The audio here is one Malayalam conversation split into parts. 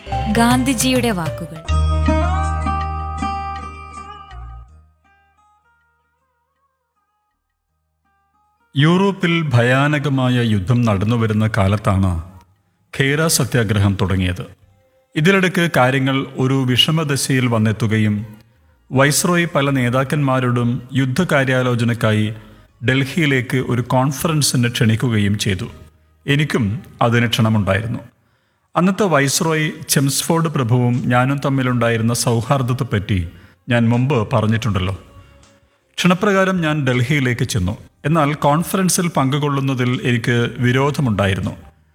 ഗാന്ധിജിയുടെ വാക്കുകൾ യൂറോപ്പിൽ ഭയാനകമായ യുദ്ധം നടന്നുവരുന്ന കാലത്താണ് ഖേര സത്യാഗ്രഹം തുടങ്ങിയത് ഇതിനിടയ്ക്ക് കാര്യങ്ങൾ ഒരു വിഷമദശയിൽ വന്നെത്തുകയും വൈസ്രോയി പല നേതാക്കന്മാരോടും യുദ്ധകാര്യാലോചനയ്ക്കായി ഡൽഹിയിലേക്ക് ഒരു കോൺഫറൻസിന് ക്ഷണിക്കുകയും ചെയ്തു എനിക്കും അതിന് ക്ഷണമുണ്ടായിരുന്നു അന്നത്തെ വൈസ്രോയി ചെംസ്ഫോർഡ് പ്രഭുവും ഞാനും തമ്മിലുണ്ടായിരുന്ന സൗഹാർദ്ദത്തെപ്പറ്റി ഞാൻ മുമ്പ് പറഞ്ഞിട്ടുണ്ടല്ലോ ക്ഷണപ്രകാരം ഞാൻ ഡൽഹിയിലേക്ക് ചെന്നു എന്നാൽ കോൺഫറൻസിൽ പങ്കുകൊള്ളുന്നതിൽ എനിക്ക് വിരോധമുണ്ടായിരുന്നു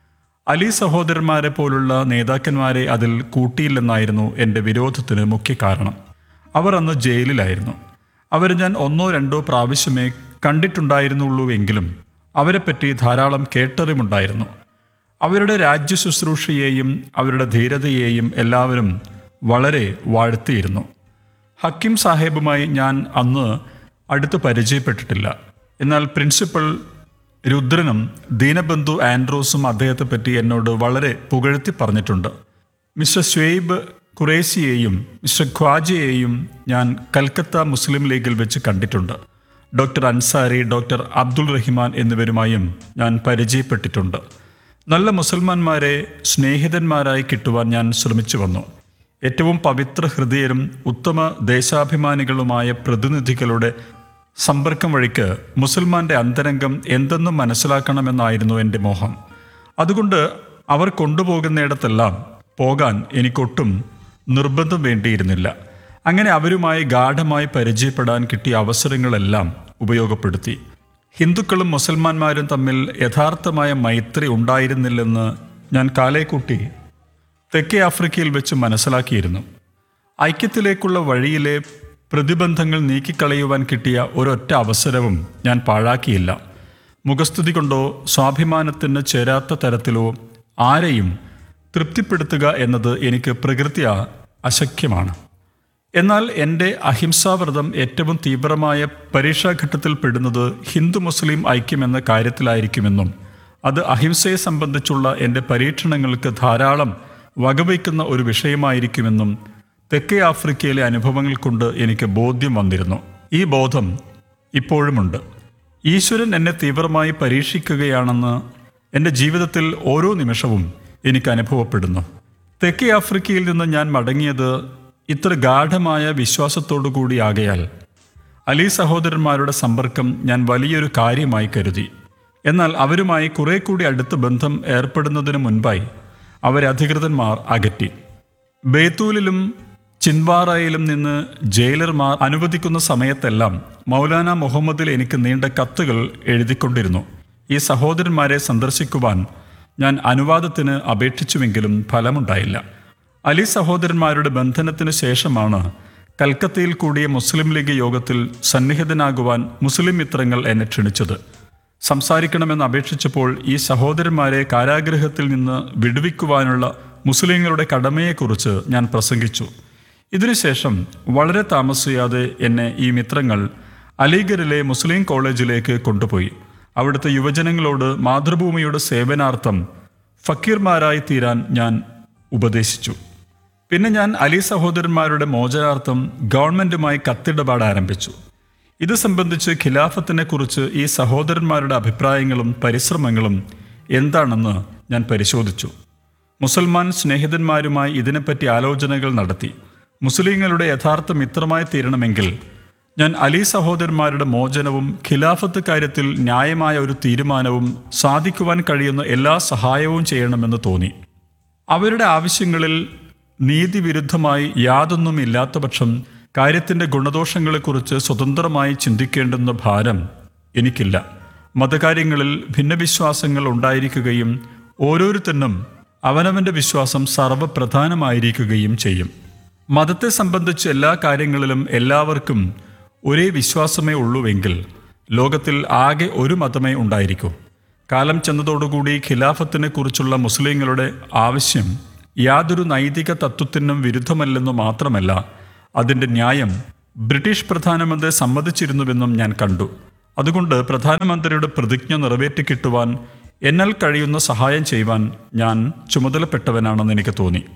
അലി സഹോദരന്മാരെ പോലുള്ള നേതാക്കന്മാരെ അതിൽ കൂട്ടിയില്ലെന്നായിരുന്നു എൻ്റെ വിരോധത്തിന് മുഖ്യ കാരണം അവർ അന്ന് ജയിലിലായിരുന്നു അവർ ഞാൻ ഒന്നോ രണ്ടോ പ്രാവശ്യമേ കണ്ടിട്ടുണ്ടായിരുന്നുള്ളൂ എങ്കിലും അവരെപ്പറ്റി ധാരാളം കേട്ടറിവുണ്ടായിരുന്നു അവരുടെ രാജ്യ ശുശ്രൂഷയെയും അവരുടെ ധീരതയെയും എല്ലാവരും വളരെ വാഴ്ത്തിയിരുന്നു ഹക്കിം സാഹേബുമായി ഞാൻ അന്ന് അടുത്ത് പരിചയപ്പെട്ടിട്ടില്ല എന്നാൽ പ്രിൻസിപ്പൽ രുദ്രനും ദീനബന്ധു ആൻഡ്രോസും അദ്ദേഹത്തെ പറ്റി എന്നോട് വളരെ പുകഴ്ത്തി പറഞ്ഞിട്ടുണ്ട് മിസ്റ്റർ ഷ്വേബ് ഖുറേസിയെയും മിസ്റ്റർ ഖ്വാജയെയും ഞാൻ കൽക്കത്ത മുസ്ലിം ലീഗിൽ വെച്ച് കണ്ടിട്ടുണ്ട് ഡോക്ടർ അൻസാരി ഡോക്ടർ അബ്ദുൾ റഹിമാൻ എന്നിവരുമായും ഞാൻ പരിചയപ്പെട്ടിട്ടുണ്ട് നല്ല മുസൽമാന്മാരെ സ്നേഹിതന്മാരായി കിട്ടുവാൻ ഞാൻ ശ്രമിച്ചു വന്നു ഏറ്റവും പവിത്ര ഹൃദയരും ഉത്തമ ദേശാഭിമാനികളുമായ പ്രതിനിധികളുടെ സമ്പർക്കം വഴിക്ക് മുസൽമാന്റെ അന്തരംഗം എന്തെന്നും മനസ്സിലാക്കണമെന്നായിരുന്നു എൻ്റെ മോഹം അതുകൊണ്ട് അവർ കൊണ്ടുപോകുന്നിടത്തെല്ലാം പോകാൻ എനിക്കൊട്ടും നിർബന്ധം വേണ്ടിയിരുന്നില്ല അങ്ങനെ അവരുമായി ഗാഠമായി പരിചയപ്പെടാൻ കിട്ടിയ അവസരങ്ങളെല്ലാം ഉപയോഗപ്പെടുത്തി ഹിന്ദുക്കളും മുസൽമാന്മാരും തമ്മിൽ യഥാർത്ഥമായ മൈത്രി ഉണ്ടായിരുന്നില്ലെന്ന് ഞാൻ കാലേക്കൂട്ടി തെക്കേ ആഫ്രിക്കയിൽ വെച്ച് മനസ്സിലാക്കിയിരുന്നു ഐക്യത്തിലേക്കുള്ള വഴിയിലെ പ്രതിബന്ധങ്ങൾ നീക്കിക്കളയുവാൻ കിട്ടിയ ഒരൊറ്റ അവസരവും ഞാൻ പാഴാക്കിയില്ല മുഖസ്തുതി കൊണ്ടോ സ്വാഭിമാനത്തിന് ചേരാത്ത തരത്തിലോ ആരെയും തൃപ്തിപ്പെടുത്തുക എന്നത് എനിക്ക് പ്രകൃത്യ അശക്യമാണ് എന്നാൽ എൻ്റെ അഹിംസാവ്രതം ഏറ്റവും തീവ്രമായ പരീക്ഷാഘട്ടത്തിൽ പെടുന്നത് ഹിന്ദു മുസ്ലിം ഐക്യം എന്ന കാര്യത്തിലായിരിക്കുമെന്നും അത് അഹിംസയെ സംബന്ധിച്ചുള്ള എൻ്റെ പരീക്ഷണങ്ങൾക്ക് ധാരാളം വകവയ്ക്കുന്ന ഒരു വിഷയമായിരിക്കുമെന്നും തെക്കേ ആഫ്രിക്കയിലെ അനുഭവങ്ങൾ കൊണ്ട് എനിക്ക് ബോധ്യം വന്നിരുന്നു ഈ ബോധം ഇപ്പോഴുമുണ്ട് ഈശ്വരൻ എന്നെ തീവ്രമായി പരീക്ഷിക്കുകയാണെന്ന് എൻ്റെ ജീവിതത്തിൽ ഓരോ നിമിഷവും എനിക്ക് അനുഭവപ്പെടുന്നു തെക്കേ ആഫ്രിക്കയിൽ നിന്ന് ഞാൻ മടങ്ങിയത് ഇത്ര ഗാഠമായ വിശ്വാസത്തോടു കൂടിയാകയാൽ അലി സഹോദരന്മാരുടെ സമ്പർക്കം ഞാൻ വലിയൊരു കാര്യമായി കരുതി എന്നാൽ അവരുമായി കുറെ കൂടി അടുത്ത ബന്ധം ഏർപ്പെടുന്നതിന് മുൻപായി അവരെ അധികൃതന്മാർ അകറ്റി ബേത്തൂലിലും ചിൻവാറയിലും നിന്ന് ജയിലർമാർ അനുവദിക്കുന്ന സമയത്തെല്ലാം മൗലാന മുഹമ്മദിൽ എനിക്ക് നീണ്ട കത്തുകൾ എഴുതിക്കൊണ്ടിരുന്നു ഈ സഹോദരന്മാരെ സന്ദർശിക്കുവാൻ ഞാൻ അനുവാദത്തിന് അപേക്ഷിച്ചുവെങ്കിലും ഫലമുണ്ടായില്ല അലി സഹോദരന്മാരുടെ ബന്ധനത്തിന് ശേഷമാണ് കൽക്കത്തയിൽ കൂടിയ മുസ്ലിം ലീഗ് യോഗത്തിൽ സന്നിഹിതനാകുവാൻ മുസ്ലിം മിത്രങ്ങൾ എന്നെ ക്ഷണിച്ചത് സംസാരിക്കണമെന്ന് അപേക്ഷിച്ചപ്പോൾ ഈ സഹോദരന്മാരെ കാരാഗ്രഹത്തിൽ നിന്ന് വിടുവിക്കുവാനുള്ള മുസ്ലിങ്ങളുടെ കടമയെക്കുറിച്ച് ഞാൻ പ്രസംഗിച്ചു ഇതിനുശേഷം വളരെ താമസിയാതെ എന്നെ ഈ മിത്രങ്ങൾ അലിഗറിലെ മുസ്ലിം കോളേജിലേക്ക് കൊണ്ടുപോയി അവിടുത്തെ യുവജനങ്ങളോട് മാതൃഭൂമിയുടെ സേവനാർത്ഥം ഫക്കീർമാരായി തീരാൻ ഞാൻ ഉപദേശിച്ചു പിന്നെ ഞാൻ അലി സഹോദരന്മാരുടെ മോചനാർത്ഥം ഗവൺമെന്റുമായി കത്തിടപാട് ആരംഭിച്ചു ഇത് സംബന്ധിച്ച് ഖിലാഫത്തിനെ കുറിച്ച് ഈ സഹോദരന്മാരുടെ അഭിപ്രായങ്ങളും പരിശ്രമങ്ങളും എന്താണെന്ന് ഞാൻ പരിശോധിച്ചു മുസൽമാൻ സ്നേഹിതന്മാരുമായി ഇതിനെപ്പറ്റി ആലോചനകൾ നടത്തി മുസ്ലിങ്ങളുടെ യഥാർത്ഥ മിത്രമായി തീരണമെങ്കിൽ ഞാൻ അലി സഹോദരന്മാരുടെ മോചനവും ഖിലാഫത്ത് കാര്യത്തിൽ ന്യായമായ ഒരു തീരുമാനവും സാധിക്കുവാൻ കഴിയുന്ന എല്ലാ സഹായവും ചെയ്യണമെന്ന് തോന്നി അവരുടെ ആവശ്യങ്ങളിൽ നീതിവിരുദ്ധമായി യാതൊന്നും ഇല്ലാത്ത പക്ഷം കാര്യത്തിന്റെ ഗുണദോഷങ്ങളെക്കുറിച്ച് സ്വതന്ത്രമായി ചിന്തിക്കേണ്ടുന്ന ഭാരം എനിക്കില്ല മതകാര്യങ്ങളിൽ ഭിന്നവിശ്വാസങ്ങൾ ഉണ്ടായിരിക്കുകയും ഓരോരുത്തരും അവനവന്റെ വിശ്വാസം സർവപ്രധാനമായിരിക്കുകയും ചെയ്യും മതത്തെ സംബന്ധിച്ച് എല്ലാ കാര്യങ്ങളിലും എല്ലാവർക്കും ഒരേ വിശ്വാസമേ ഉള്ളൂവെങ്കിൽ ലോകത്തിൽ ആകെ ഒരു മതമേ ഉണ്ടായിരിക്കൂ കാലം ചെന്നതോടുകൂടി ഖിലാഫത്തിനെ കുറിച്ചുള്ള മുസ്ലിങ്ങളുടെ ആവശ്യം യാതൊരു നൈതിക തത്വത്തിനും വിരുദ്ധമല്ലെന്നു മാത്രമല്ല അതിൻ്റെ ന്യായം ബ്രിട്ടീഷ് പ്രധാനമന്ത്രി സമ്മതിച്ചിരുന്നുവെന്നും ഞാൻ കണ്ടു അതുകൊണ്ട് പ്രധാനമന്ത്രിയുടെ പ്രതിജ്ഞ നിറവേറ്റിക്കിട്ടുവാൻ എന്നാൽ കഴിയുന്ന സഹായം ചെയ്യുവാൻ ഞാൻ ചുമതലപ്പെട്ടവനാണെന്ന് എനിക്ക് തോന്നി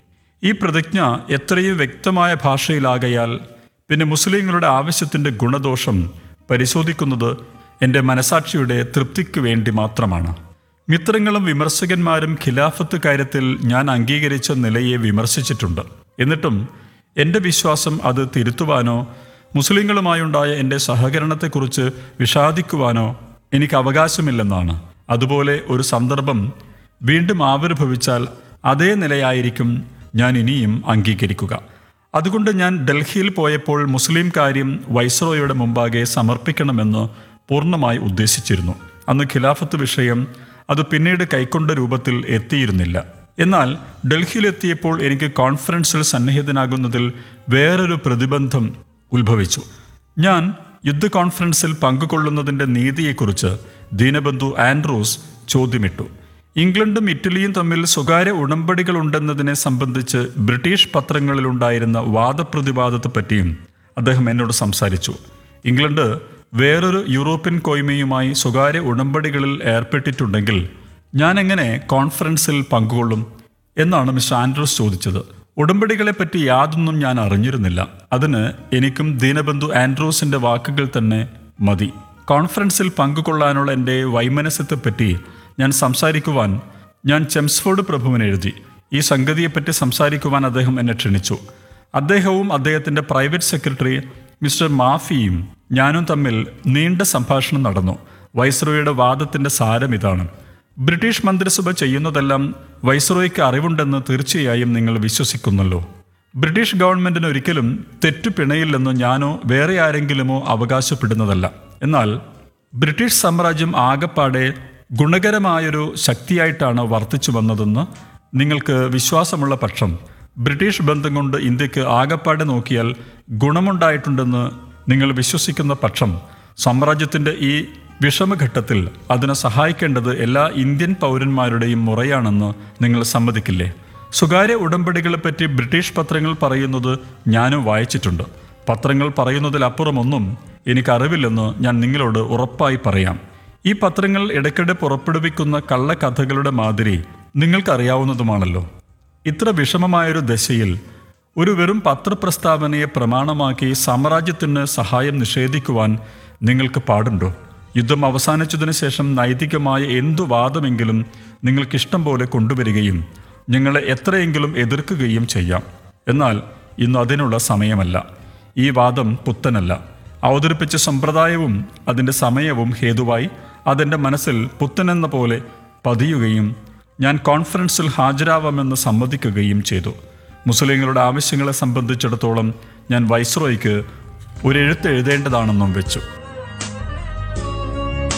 ഈ പ്രതിജ്ഞ എത്രയും വ്യക്തമായ ഭാഷയിലാകയാൽ പിന്നെ മുസ്ലിങ്ങളുടെ ആവശ്യത്തിൻ്റെ ഗുണദോഷം പരിശോധിക്കുന്നത് എൻ്റെ മനസാക്ഷിയുടെ തൃപ്തിക്ക് വേണ്ടി മാത്രമാണ് മിത്രങ്ങളും വിമർശകന്മാരും ഖിലാഫത്ത് കാര്യത്തിൽ ഞാൻ അംഗീകരിച്ച നിലയെ വിമർശിച്ചിട്ടുണ്ട് എന്നിട്ടും എൻ്റെ വിശ്വാസം അത് തിരുത്തുവാനോ മുസ്ലിങ്ങളുമായുണ്ടായ എൻ്റെ സഹകരണത്തെക്കുറിച്ച് വിഷാദിക്കുവാനോ എനിക്ക് അവകാശമില്ലെന്നാണ് അതുപോലെ ഒരു സന്ദർഭം വീണ്ടും ആവിർഭവിച്ചാൽ അതേ നിലയായിരിക്കും ഞാൻ ഇനിയും അംഗീകരിക്കുക അതുകൊണ്ട് ഞാൻ ഡൽഹിയിൽ പോയപ്പോൾ മുസ്ലിം കാര്യം വൈസ്രോയുടെ മുമ്പാകെ സമർപ്പിക്കണമെന്ന് പൂർണ്ണമായി ഉദ്ദേശിച്ചിരുന്നു അന്ന് ഖിലാഫത്ത് വിഷയം അത് പിന്നീട് കൈക്കൊണ്ട രൂപത്തിൽ എത്തിയിരുന്നില്ല എന്നാൽ ഡൽഹിയിലെത്തിയപ്പോൾ എനിക്ക് കോൺഫറൻസിൽ സന്നിഹിതനാകുന്നതിൽ വേറൊരു പ്രതിബന്ധം ഉത്ഭവിച്ചു ഞാൻ യുദ്ധ കോൺഫറൻസിൽ പങ്കുകൊള്ളുന്നതിൻ്റെ നീതിയെക്കുറിച്ച് ദീനബന്ധു ആൻഡ്രൂസ് ചോദ്യമിട്ടു ഇംഗ്ലണ്ടും ഇറ്റലിയും തമ്മിൽ സ്വകാര്യ ഉടമ്പടികളുണ്ടെന്നതിനെ സംബന്ധിച്ച് ബ്രിട്ടീഷ് പത്രങ്ങളിലുണ്ടായിരുന്ന വാദപ്രതിവാദത്തെപ്പറ്റിയും അദ്ദേഹം എന്നോട് സംസാരിച്ചു ഇംഗ്ലണ്ട് വേറൊരു യൂറോപ്യൻ കോയ്മയുമായി സ്വകാര്യ ഉടമ്പടികളിൽ ഏർപ്പെട്ടിട്ടുണ്ടെങ്കിൽ ഞാൻ എങ്ങനെ കോൺഫറൻസിൽ പങ്കുകൊള്ളും എന്നാണ് മിസ്റ്റർ ആൻഡ്രൂസ് ചോദിച്ചത് ഉടമ്പടികളെപ്പറ്റി യാതൊന്നും ഞാൻ അറിഞ്ഞിരുന്നില്ല അതിന് എനിക്കും ദീനബന്ധു ആൻഡ്രൂസിന്റെ വാക്കുകൾ തന്നെ മതി കോൺഫറൻസിൽ പങ്കുകൊള്ളാനുള്ള എൻ്റെ വൈമനസ്യത്തെപ്പറ്റി ഞാൻ സംസാരിക്കുവാൻ ഞാൻ ചെംസ്ഫോർഡ് പ്രഭുവിന് എഴുതി ഈ സംഗതിയെപ്പറ്റി സംസാരിക്കുവാൻ അദ്ദേഹം എന്നെ ക്ഷണിച്ചു അദ്ദേഹവും അദ്ദേഹത്തിൻ്റെ പ്രൈവറ്റ് സെക്രട്ടറി മിസ്റ്റർ മാഫിയും ഞാനും തമ്മിൽ നീണ്ട സംഭാഷണം നടന്നു വൈസ്രോയുടെ വാദത്തിൻ്റെ സാരം ഇതാണ് ബ്രിട്ടീഷ് മന്ത്രിസഭ ചെയ്യുന്നതെല്ലാം വൈസ്രോയ്ക്ക് അറിവുണ്ടെന്ന് തീർച്ചയായും നിങ്ങൾ വിശ്വസിക്കുന്നല്ലോ ബ്രിട്ടീഷ് ഗവൺമെന്റിന് ഒരിക്കലും തെറ്റു പിണയില്ലെന്ന് ഞാനോ വേറെ ആരെങ്കിലുമോ അവകാശപ്പെടുന്നതല്ല എന്നാൽ ബ്രിട്ടീഷ് സാമ്രാജ്യം ആകപ്പാടെ ഗുണകരമായൊരു ശക്തിയായിട്ടാണ് വർത്തിച്ചു വന്നതെന്ന് നിങ്ങൾക്ക് വിശ്വാസമുള്ള പക്ഷം ബ്രിട്ടീഷ് ബന്ധം കൊണ്ട് ഇന്ത്യക്ക് ആകപ്പാടെ നോക്കിയാൽ ഗുണമുണ്ടായിട്ടുണ്ടെന്ന് നിങ്ങൾ വിശ്വസിക്കുന്ന പക്ഷം സാമ്രാജ്യത്തിൻ്റെ ഈ വിഷമഘട്ടത്തിൽ അതിനെ സഹായിക്കേണ്ടത് എല്ലാ ഇന്ത്യൻ പൗരന്മാരുടെയും മുറയാണെന്ന് നിങ്ങൾ സമ്മതിക്കില്ലേ സ്വകാര്യ ഉടമ്പടികളെപ്പറ്റി ബ്രിട്ടീഷ് പത്രങ്ങൾ പറയുന്നത് ഞാനും വായിച്ചിട്ടുണ്ട് പത്രങ്ങൾ പറയുന്നതിലപ്പുറമൊന്നും എനിക്കറിവില്ലെന്ന് ഞാൻ നിങ്ങളോട് ഉറപ്പായി പറയാം ഈ പത്രങ്ങൾ ഇടയ്ക്കിടെ പുറപ്പെടുവിക്കുന്ന കള്ളക്കഥകളുടെ മാതിരി നിങ്ങൾക്കറിയാവുന്നതുമാണല്ലോ ഇത്ര വിഷമമായൊരു ദശയിൽ ഒരു വെറും പത്രപ്രസ്താവനയെ പ്രമാണമാക്കി സാമ്രാജ്യത്തിന് സഹായം നിഷേധിക്കുവാൻ നിങ്ങൾക്ക് പാടുണ്ടോ യുദ്ധം അവസാനിച്ചതിന് ശേഷം നൈതികമായ എന്തു വാദമെങ്കിലും നിങ്ങൾക്കിഷ്ടം പോലെ കൊണ്ടുവരികയും ഞങ്ങളെ എത്രയെങ്കിലും എതിർക്കുകയും ചെയ്യാം എന്നാൽ ഇന്ന് അതിനുള്ള സമയമല്ല ഈ വാദം പുത്തനല്ല അവതരിപ്പിച്ച സമ്പ്രദായവും അതിൻ്റെ സമയവും ഹേതുവായി അതെൻ്റെ മനസ്സിൽ പുത്തനെന്ന പോലെ പതിയുകയും ഞാൻ കോൺഫറൻസിൽ ഹാജരാവാമെന്ന് സമ്മതിക്കുകയും ചെയ്തു മുസ്ലിങ്ങളുടെ ആവശ്യങ്ങളെ സംബന്ധിച്ചിടത്തോളം ഞാൻ വൈസ്രോയ്ക്ക് ഒരു എഴുത്ത് എഴുതേണ്ടതാണെന്നും വെച്ചു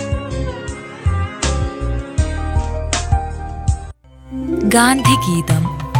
ഗാന്ധിഗീതം